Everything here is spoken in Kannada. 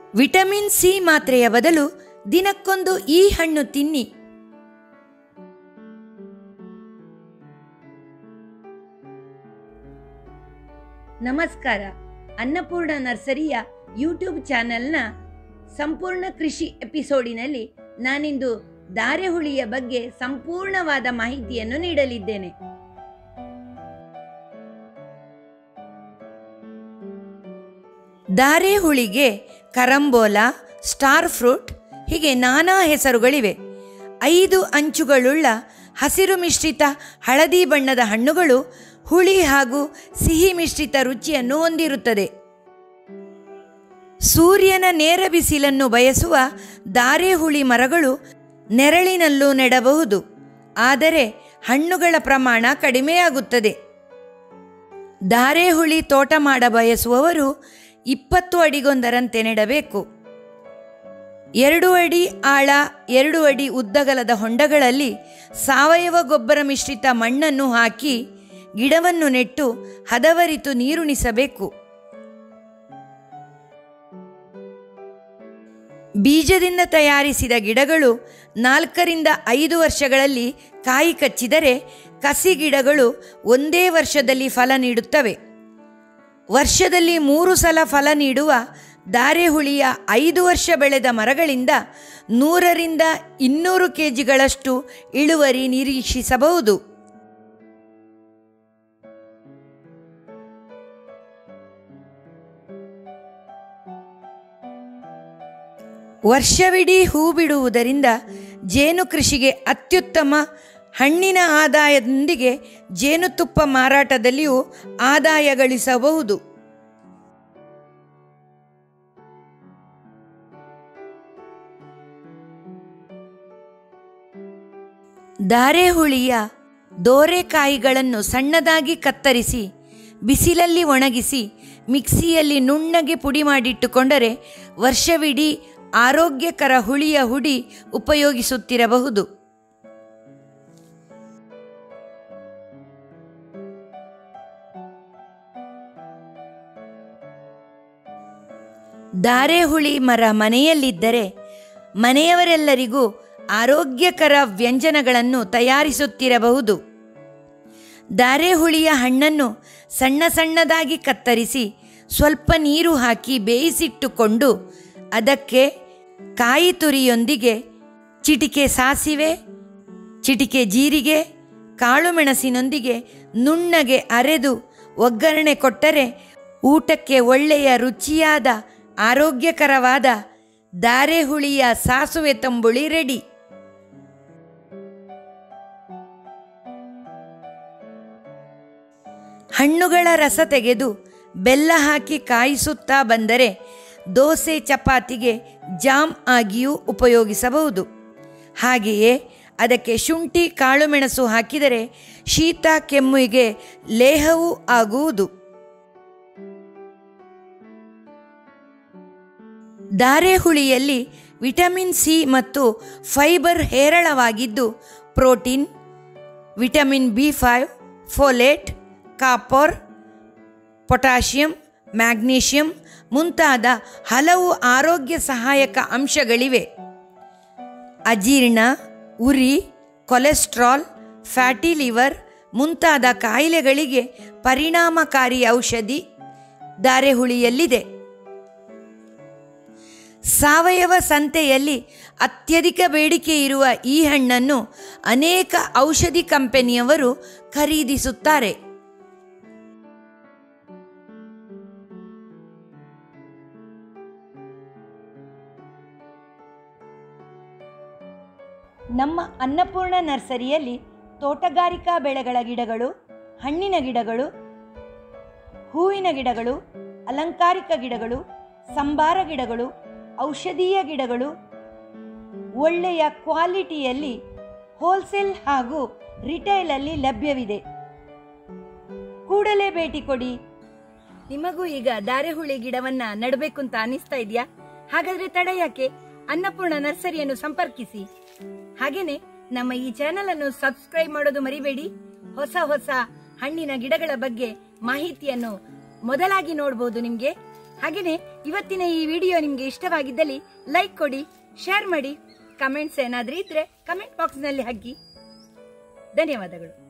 ವಿಟಮಿನ್ ಸಿ ಮಾತ್ರೆಯ ಬದಲು ದಿನಕ್ಕೊಂದು ಈ ಹಣ್ಣು ತಿನ್ನಿ ನಮಸ್ಕಾರ ಅನ್ನಪೂರ್ಣ ನರ್ಸರಿಯ ಯೂಟ್ಯೂಬ್ ಚಾನೆಲ್ನ ಸಂಪೂರ್ಣ ಕೃಷಿ ಎಪಿಸೋಡಿನಲ್ಲಿ ನಾನಿಂದು ದಾರೆಹುಳಿಯ ಬಗ್ಗೆ ಸಂಪೂರ್ಣವಾದ ಮಾಹಿತಿಯನ್ನು ನೀಡಲಿದ್ದೇನೆ ದಾರೆಹುಳಿಗೆ ಕರಂಬೋಲಾ ಸ್ಟಾರ್ ಫ್ರೂಟ್ ಹೀಗೆ ನಾನಾ ಹೆಸರುಗಳಿವೆ ಐದು ಅಂಚುಗಳುಳ್ಳ ಹಸಿರು ಮಿಶ್ರಿತ ಹಳದಿ ಬಣ್ಣದ ಹಣ್ಣುಗಳು ಹುಳಿ ಹಾಗೂ ಸಿಹಿ ಮಿಶ್ರಿತ ರುಚಿಯನ್ನು ಹೊಂದಿರುತ್ತದೆ ಸೂರ್ಯನ ನೇರ ಬಿಸಿಲನ್ನು ಬಯಸುವ ದಾರೆಹುಳಿ ಮರಗಳು ನೆರಳಿನಲ್ಲೂ ನೆಡಬಹುದು ಆದರೆ ಹಣ್ಣುಗಳ ಪ್ರಮಾಣ ಕಡಿಮೆಯಾಗುತ್ತದೆ ದಾರೆಹುಳಿ ತೋಟ ಮಾಡ ಬಯಸುವವರು ಇಪ್ಪತ್ತು ಅಡಿಗೊಂದರಂತೆ ನೆಡಬೇಕು ಎರಡು ಅಡಿ ಆಳ ಎರಡು ಅಡಿ ಉದ್ದಗಲದ ಹೊಂಡಗಳಲ್ಲಿ ಸಾವಯವ ಗೊಬ್ಬರ ಮಿಶ್ರಿತ ಮಣ್ಣನ್ನು ಹಾಕಿ ಗಿಡವನ್ನು ನೆಟ್ಟು ಹದವರಿತು ನೀರುಣಿಸಬೇಕು ಬೀಜದಿಂದ ತಯಾರಿಸಿದ ಗಿಡಗಳು ನಾಲ್ಕರಿಂದ ಐದು ವರ್ಷಗಳಲ್ಲಿ ಕಾಯಿ ಕಚ್ಚಿದರೆ ಕಸಿ ಗಿಡಗಳು ಒಂದೇ ವರ್ಷದಲ್ಲಿ ಫಲ ನೀಡುತ್ತವೆ ವರ್ಷದಲ್ಲಿ ಮೂರು ಸಲ ಫಲ ನೀಡುವ ದಾರೆಹುಳಿಯ ಐದು ವರ್ಷ ಬೆಳೆದ ಮರಗಳಿಂದ ನೂರರಿಂದ ಇನ್ನೂರು ಕೆ ಜಿಗಳಷ್ಟು ಇಳುವರಿ ನಿರೀಕ್ಷಿಸಬಹುದು ವರ್ಷವಿಡೀ ಹೂ ಬಿಡುವುದರಿಂದ ಜೇನು ಕೃಷಿಗೆ ಅತ್ಯುತ್ತಮ ಹಣ್ಣಿನ ಆದಾಯದೊಂದಿಗೆ ಜೇನುತುಪ್ಪ ಮಾರಾಟದಲ್ಲಿಯೂ ಆದಾಯ ಗಳಿಸಬಹುದು ದಾರೆಹುಳಿಯ ದೋರೆಕಾಯಿಗಳನ್ನು ಸಣ್ಣದಾಗಿ ಕತ್ತರಿಸಿ ಬಿಸಿಲಲ್ಲಿ ಒಣಗಿಸಿ ಮಿಕ್ಸಿಯಲ್ಲಿ ನುಣ್ಣಗೆ ಪುಡಿ ಮಾಡಿಟ್ಟುಕೊಂಡರೆ ವರ್ಷವಿಡೀ ಆರೋಗ್ಯಕರ ಹುಳಿಯ ಹುಡಿ ಉಪಯೋಗಿಸುತ್ತಿರಬಹುದು ದಾರೆಹುಳಿ ಮರ ಮನೆಯಲ್ಲಿದ್ದರೆ ಮನೆಯವರೆಲ್ಲರಿಗೂ ಆರೋಗ್ಯಕರ ವ್ಯಂಜನಗಳನ್ನು ತಯಾರಿಸುತ್ತಿರಬಹುದು ದಾರೆಹುಳಿಯ ಹಣ್ಣನ್ನು ಸಣ್ಣ ಸಣ್ಣದಾಗಿ ಕತ್ತರಿಸಿ ಸ್ವಲ್ಪ ನೀರು ಹಾಕಿ ಬೇಯಿಸಿಟ್ಟುಕೊಂಡು ಅದಕ್ಕೆ ಕಾಯಿ ತುರಿಯೊಂದಿಗೆ ಚಿಟಿಕೆ ಸಾಸಿವೆ ಚಿಟಿಕೆ ಜೀರಿಗೆ ಕಾಳುಮೆಣಸಿನೊಂದಿಗೆ ನುಣ್ಣಗೆ ಅರೆದು ಒಗ್ಗರಣೆ ಕೊಟ್ಟರೆ ಊಟಕ್ಕೆ ಒಳ್ಳೆಯ ರುಚಿಯಾದ ಆರೋಗ್ಯಕರವಾದ ದಾರೆಹುಳಿಯ ಸಾಸುವೆ ತಂಬುಳಿ ರೆಡಿ ಹಣ್ಣುಗಳ ರಸ ತೆಗೆದು ಬೆಲ್ಲ ಹಾಕಿ ಕಾಯಿಸುತ್ತಾ ಬಂದರೆ ದೋಸೆ ಚಪಾತಿಗೆ ಜಾಮ್ ಆಗಿಯೂ ಉಪಯೋಗಿಸಬಹುದು ಹಾಗೆಯೇ ಅದಕ್ಕೆ ಶುಂಠಿ ಕಾಳುಮೆಣಸು ಹಾಕಿದರೆ ಶೀತ ಕೆಮ್ಮಿಗೆ ಲೇಹವೂ ಆಗುವುದು ದಾರೆಹುಳಿಯಲ್ಲಿ ವಿಟಮಿನ್ ಸಿ ಮತ್ತು ಫೈಬರ್ ಹೇರಳವಾಗಿದ್ದು protein vitamin B five folate copper potassium magnesium ಮುಂತಾದ ಹಲವು ಆರೋಗ್ಯ ಸಹಾಯಕ ಅಂಶಗಳಿವೆ ಅಜೀರ್ಣ ಉರಿ ಕೊಲೆಸ್ಟ್ರಾಲ್ ಫ್ಯಾಟಿ ಲಿವರ್ ಮುಂತಾದ ಕಾಯಿಲೆಗಳಿಗೆ ಪರಿಣಾಮಕಾರಿ ಔಷಧಿ ದಾರೆಹುಳಿಯಲ್ಲಿದೆ ಸಾವಯವ ಸಂತೆಯಲ್ಲಿ ಅತ್ಯಧಿಕ ಬೇಡಿಕೆ ಇರುವ ಈ ಹಣ್ಣನ್ನು ಅನೇಕ ಔಷಧಿ ಕಂಪನಿಯವರು ಖರೀದಿಸುತ್ತಾರೆ ನಮ್ಮ ಅನ್ನಪೂರ್ಣ ನರ್ಸರಿಯಲ್ಲಿ ತೋಟಗಾರಿಕಾ ಬೆಳೆಗಳ ಗಿಡಗಳು ಹಣ್ಣಿನ ಗಿಡಗಳು ಹೂವಿನ ಗಿಡಗಳು ಅಲಂಕಾರಿಕ ಗಿಡಗಳು ಸಂಬಾರ ಗಿಡಗಳು ಔಷಧೀಯ ಗಿಡಗಳು ಒಳ್ಳೆಯ ಕ್ವಾಲಿಟಿಯಲ್ಲಿ ಹೋಲ್ಸೇಲ್ ಹಾಗೂ ರಿಟೈಲಲ್ಲಿ ಲಭ್ಯವಿದೆ ಕೂಡಲೇ ಭೇಟಿ ಕೊಡಿ ನಿಮಗೂ ಈಗ ದಾರೆಹುಳಿ ಗಿಡವನ್ನ ನೆಡಬೇಕು ಅಂತ ಅನಿಸ್ತಾ ಇದೆಯಾ ಹಾಗಾದ್ರೆ ತಡ ಯಾಕೆ ಅನ್ನಪೂರ್ಣ ನರ್ಸರಿಯನ್ನು ಸಂಪರ್ಕಿಸಿ ಹಾಗೇನೆ ನಮ್ಮ ಈ ಚಾನೆಲ್ ಅನ್ನು ಸಬ್ಸ್ಕ್ರೈಬ್ ಮಾಡೋದು ಮರಿಬೇಡಿ ಹೊಸ ಹೊಸ ಹಣ್ಣಿನ ಗಿಡಗಳ ಬಗ್ಗೆ ಮಾಹಿತಿಯನ್ನು ಮೊದಲಾಗಿ ನೋಡಬಹುದು ನಿಮ್ಗೆ ಹಾಗೇನೆ ಇವತ್ತಿನ ಈ ವಿಡಿಯೋ ನಿಮ್ಗೆ ಇಷ್ಟವಾಗಿದ್ದಲ್ಲಿ ಲೈಕ್ ಕೊಡಿ ಶೇರ್ ಮಾಡಿ ಕಮೆಂಟ್ಸ್ ಏನಾದ್ರೂ ಇದ್ರೆ ಕಮೆಂಟ್ ಬಾಕ್ಸ್ ನಲ್ಲಿ ಹಾಕಿ ಧನ್ಯವಾದಗಳು